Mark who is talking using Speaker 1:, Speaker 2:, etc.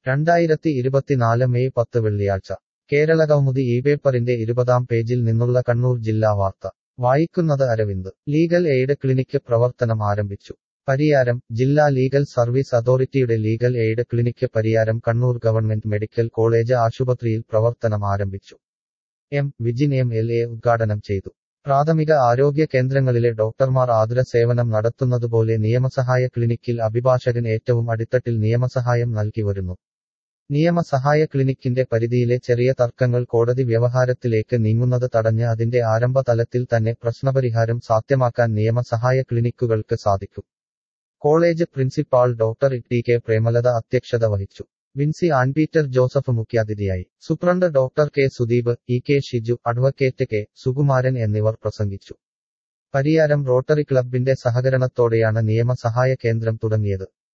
Speaker 1: രണ്ടായിരത്തി ഇരുപത്തിനാല് മെയ് പത്ത് വെള്ളിയാഴ്ച കേരള കൗമുദി ഈ പേപ്പറിന്റെ ഇരുപതാം പേജിൽ നിന്നുള്ള കണ്ണൂർ ജില്ലാ വാർത്ത വായിക്കുന്നത് അരവിന്ദ് ലീഗൽ എയ്ഡ് ക്ലിനിക്ക് പ്രവർത്തനം ആരംഭിച്ചു പരിയാരം ജില്ലാ ലീഗൽ സർവീസ് അതോറിറ്റിയുടെ legal aid clinic Pariyaram Kannur government medical college ആശുപത്രിയിൽ പ്രവർത്തനം ആരംഭിച്ചു M Vijin M L A ഉദ്ഘാടനം ചെയ്തു പ്രാഥമിക ആരോഗ്യ കേന്ദ്രങ്ങളിലെ ഡോക്ടർമാർ ആതുര സേവനം നടത്തുന്നതുപോലെ നിയമസഹായ ക്ലിനിക്കിൽ അഭിഭാഷകൻ ഏറ്റവും അടിത്തട്ടിൽ നിയമസഹായം നൽകി വരുന്നു നിയമസഹായ ക്ലിനിക്കിന്റെ പരിധിയിലെ ചെറിയ തർക്കങ്ങൾ കോടതി വ്യവഹാരത്തിലേക്ക് നീങ്ങുന്നത് തടഞ്ഞ് അതിന്റെ ആരംഭ തലത്തിൽ തന്നെ പ്രശ്നപരിഹാരം സാധ്യമാക്കാൻ നിയമസഹായ ക്ലിനിക്കുകൾക്ക് സാധിക്കും college principal doctor T K Premalatha അധ്യക്ഷത വഹിച്ചു വിൻസി ആൻപീറ്റർ ജോസഫ് മുഖ്യാതിഥിയായി superintendent doctor K Sudeep E K Shiju advocate K Sukumaran എന്നിവർ പ്രസംഗിച്ചു പരിയാരം റോട്ടറി ക്ലബിന്റെ സഹകരണത്തോടെയാണ് നിയമസഹായ കേന്ദ്രം തുടങ്ങിയത്